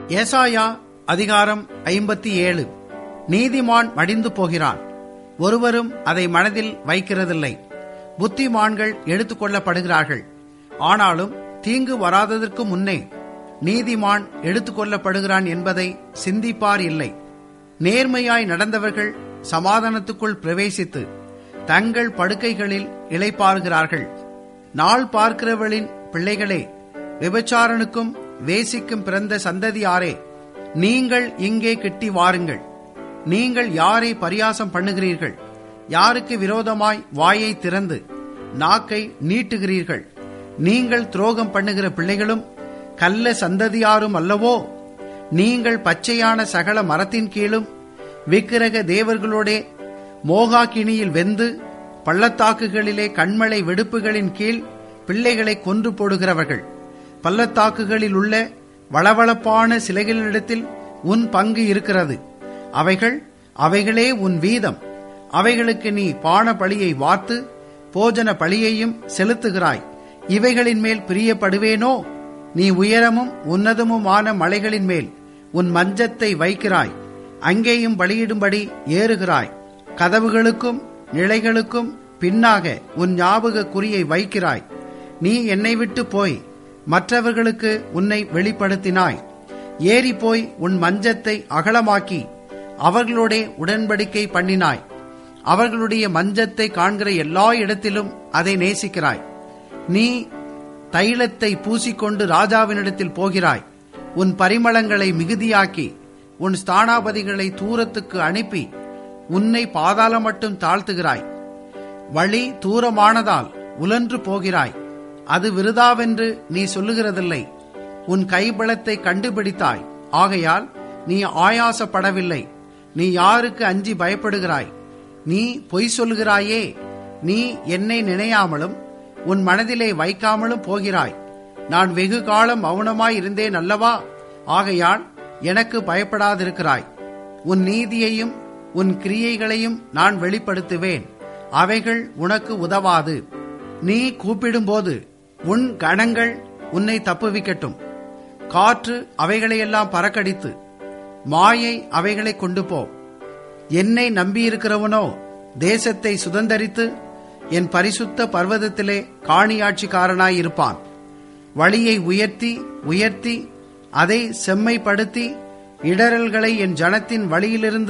ஏசாயா அதிகாரம் ஐம்பத்தி ஏழு நீதிமான் மடிந்து போகிறான் ஒருவரும் அதை மனதில் வைக்கிறதில்லை புத்திமான்கள் எடுத்துக்கொள்ளப்படுகிறார்கள் ஆனாலும் தீங்கு வராததற்கு முன்னே நீதிமான் எடுத்துக்கொள்ளப்படுகிறான் என்பதை சிந்திப்பார் இல்லை நேர்மையாய் நடந்தவர்கள் சமாதானத்துக்குள் பிரவேசித்து தங்கள் படுக்கைகளில் இளைப்பாறுகிறார்கள் நாள் பார்க்கிறவளின் பிள்ளைகளே விபச்சாரனுக்கும் வேசிக்கும் பிறந்த சந்ததியாரே நீங்கள் இங்கே கிட்டி வாருங்கள் நீங்கள் யாரை பரியாசம் பண்ணுகிறீர்கள் யாருக்கு விரோதமாய் வாயை திறந்து நாக்கை நீட்டுகிறீர்கள் நீங்கள் துரோகம் பண்ணுகிற பிள்ளைகளும் கல்ல சந்ததியாரும் அல்லவோ நீங்கள் பச்சையான சகல மரத்தின் கீழும் விக்கிரக தேவர்களோடே மோகாக்கினியில் வெந்து பள்ளத்தாக்குகளிலே கண்மலை வெடுப்புகளின் கீழ் பிள்ளைகளை கொன்று போடுகிறவர்கள் பள்ளத்தாக்குகளில் உள்ள வளவளப்பான சிலைகளிடத்தில் உன் பங்கு இருக்கிறது அவைகள் அவைகளே உன் வீதம் அவைகளுக்கு நீ பான பழியை வார்த்து போஜன பழியையும் செலுத்துகிறாய் இவைகளின் மேல் பிரியப்படுவேனோ நீ உயரமும் உன்னதமுமான மலைகளின் மேல் உன் மஞ்சத்தை வைக்கிறாய் அங்கேயும் பலியிடும்படி ஏறுகிறாய் கதவுகளுக்கும் நிலைகளுக்கும் பின்னாக உன் ஞாபக குறியை வைக்கிறாய் நீ என்னை விட்டு போய் மற்றவர்களுக்கு உன்னை வெளிப்படுத்தினாய் ஏறி போய் உன் மஞ்சத்தை அகலமாக்கி அவர்களோடே உடன்படிக்கை பண்ணினாய் அவர்களுடைய மஞ்சத்தை காண்கிற எல்லா இடத்திலும் அதை நேசிக்கிறாய் நீ தைலத்தை பூசிக்கொண்டு ராஜாவினிடத்தில் போகிறாய் உன் பரிமளங்களை மிகுதியாக்கி உன் ஸ்தானாபதிகளை தூரத்துக்கு அனுப்பி உன்னை பாதாளம் மட்டும் தாழ்த்துகிறாய் வழி தூரமானதால் உலன்று போகிறாய் அது விருதாவென்று நீ சொல்லுகிறதில்லை உன் கைபலத்தை கண்டுபிடித்தாய் ஆகையால் நீ ஆயாசப்படவில்லை நீ யாருக்கு அஞ்சி பயப்படுகிறாய் நீ பொய் சொல்லுகிறாயே நீ என்னை நினையாமலும் உன் மனதிலே வைக்காமலும் போகிறாய் நான் வெகு காலம் மௌனமாய் இருந்தேன் அல்லவா ஆகையால் எனக்கு பயப்படாதிருக்கிறாய் உன் நீதியையும் உன் கிரியைகளையும் நான் வெளிப்படுத்துவேன் அவைகள் உனக்கு உதவாது நீ கூப்பிடும்போது உன் கணங்கள் உன்னை தப்புவிக்கட்டும் காற்று அவைகளையெல்லாம் பறக்கடித்து மாயை அவைகளை கொண்டு போ என்னை நம்பியிருக்கிறவனோ தேசத்தை சுதந்தரித்து என் பரிசுத்த பர்வதத்திலே காணியாட்சிக்காரனாயிருப்பான் வழியை உயர்த்தி உயர்த்தி அதை செம்மைப்படுத்தி இடரல்களை என் ஜனத்தின் வழியிலிருந்து